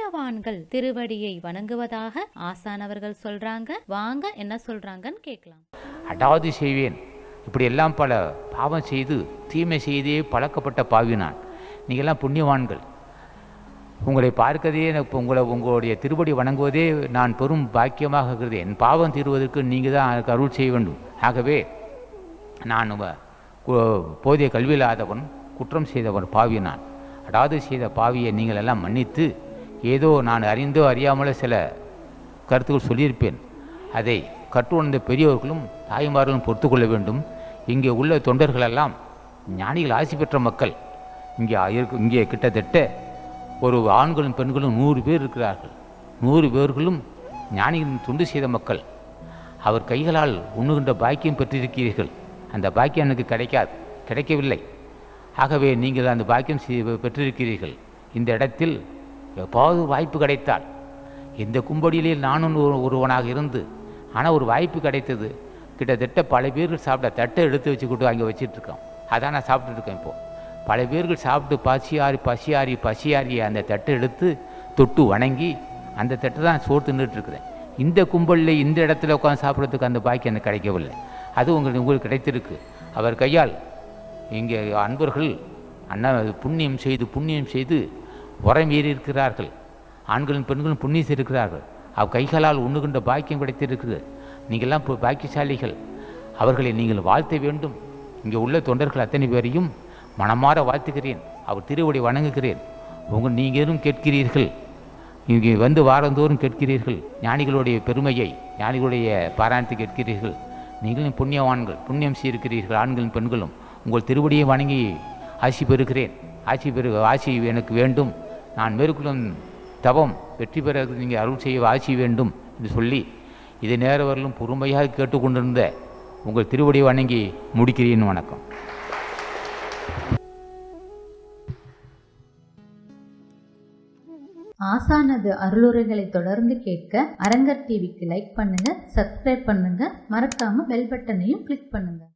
புண்ணியவான்கள் திருவடியை வணங்குவதாக ஆசானவர்கள் சொல்றாங்க வாங்க என்ன சொல்றாங்கன்னு கேட்கலாம் அடாது செய்வேன் இப்படி எல்லாம் பல பாவம் செய்து தீமை செய்தே பழக்கப்பட்ட பாவி நான் நீங்கள்லாம் புண்ணியவான்கள் உங்களை பார்க்கதே எனக்கு உங்களை உங்களுடைய திருப்படி வணங்குவதே நான் பெரும் பாக்கியமாக இருக்கிறது என் பாவம் தீர்வதற்கு நீங்கள் தான் எனக்கு அருள் செய்ய வேண்டும் ஆகவே நான் வ- கு- போதிய கல்வியில்லாதவன் குற்றம் செய்தவன் பாவி நான் அடாது செய்த பாவியை நீங்கள் எல்லாம் மன்னித்து ஏதோ நான் அறிந்தோ அறியாமலோ சில கருத்துக்கள் சொல்லியிருப்பேன் அதை கற்றுணர்ந்த பெரியவர்களும் தாய்மார்களும் பொறுத்து கொள்ள வேண்டும் இங்கே உள்ள தொண்டர்களெல்லாம் ஞானிகள் ஆசி பெற்ற மக்கள் இங்கே இருக்கு இங்கே கிட்டத்தட்ட ஒரு ஆண்களும் பெண்களும் நூறு பேர் இருக்கிறார்கள் நூறு பேர்களும் ஞானிகளின் தொண்டு செய்த மக்கள் அவர் கைகளால் உண்ணுகின்ற பாக்கியம் பெற்றிருக்கிறீர்கள் அந்த பாக்கியம் எனக்கு கிடைக்காது கிடைக்கவில்லை ஆகவே நீங்கள் அந்த பாக்கியம் செய்- பெற்றிருக்கிறீர்கள் இந்த இடத்தில் எப்பாவது வாய்ப்பு கிடைத்தால் இந்த கும்படியிலே நானும் ஒரு ஒருவனாக இருந்து ஆனால் ஒரு வாய்ப்பு கிடைத்தது கிட்டத்தட்ட பல பேர்கள் சாப்பிட்ட தட்டை எடுத்து வச்சுக்கிட்டு அங்கே வச்சிட்டு இருக்கோம் அதான் நான் சாப்பிட்டுட்டு இருக்கேன் இப்போது பல பேர்கள் சாப்பிட்டு பசியாரி பசியாரி பசியாரி அந்த தட்டை எடுத்து தொட்டு வணங்கி அந்த தட்டை தான் சோறு தின்னுட்டு இருக்கிறேன் இந்த கும்பலில் இந்த இடத்துல உட்காந்து சாப்பிட்றதுக்கு அந்த பாக்கியம் எனக்கு கிடைக்கவில்லை அது உங்களுக்கு உங்களுக்கு கிடைத்திருக்கு அவர் கையால் இங்கே அன்பர்கள் அண்ணா புண்ணியம் செய்து புண்ணியம் செய்து உரமீறி இருக்கிறார்கள் ஆண்களும் பெண்களும் புண்ணியம் செய்திருக்கிறார்கள் அவ் கைகளால் உண்ணுகின்ற பாக்கியம் கிடைத்திருக்கிறது நீங்கள்லாம் இப்போ பாக்கியசாலிகள் அவர்களை நீங்கள் வாழ்த்த வேண்டும் இங்கே உள்ள தொண்டர்கள் அத்தனை பேரையும் மனமாற வாழ்த்துகிறேன் அவர் திருவடி வணங்குகிறேன் உங்கள் நீங்களும் கேட்கிறீர்கள் இங்கே வந்து வாரந்தோறும் கேட்கிறீர்கள் ஞானிகளுடைய பெருமையை ஞானிகளுடைய பாராயணத்தை கேட்கிறீர்கள் நீங்களும் புண்ணியவான்கள் புண்ணியம் செய்திருக்கிறீர்கள் ஆண்களும் பெண்களும் உங்கள் திருவடியை வணங்கி ஆசி பெறுகிறேன் ஆசி பெறு ஆசி எனக்கு வேண்டும் நான் மேற்கொள்ளும் தவம் வெற்றி பெற நீங்கள் அருள் செய்ய ஆசி வேண்டும் என்று சொல்லி இது நேரவர்களும் பொறுமையாக கேட்டுக்கொண்டிருந்த உங்கள் திருவடியை வணங்கி முடிக்கிறேன் வணக்கம் ஆசானது அருளுரைகளை தொடர்ந்து கேட்க அரங்கர் டிவிக்கு லைக் பண்ணுங்க சப்ஸ்கிரைப் பண்ணுங்க மறக்காம பெல் பட்டனையும் கிளிக் பண்ணுங்க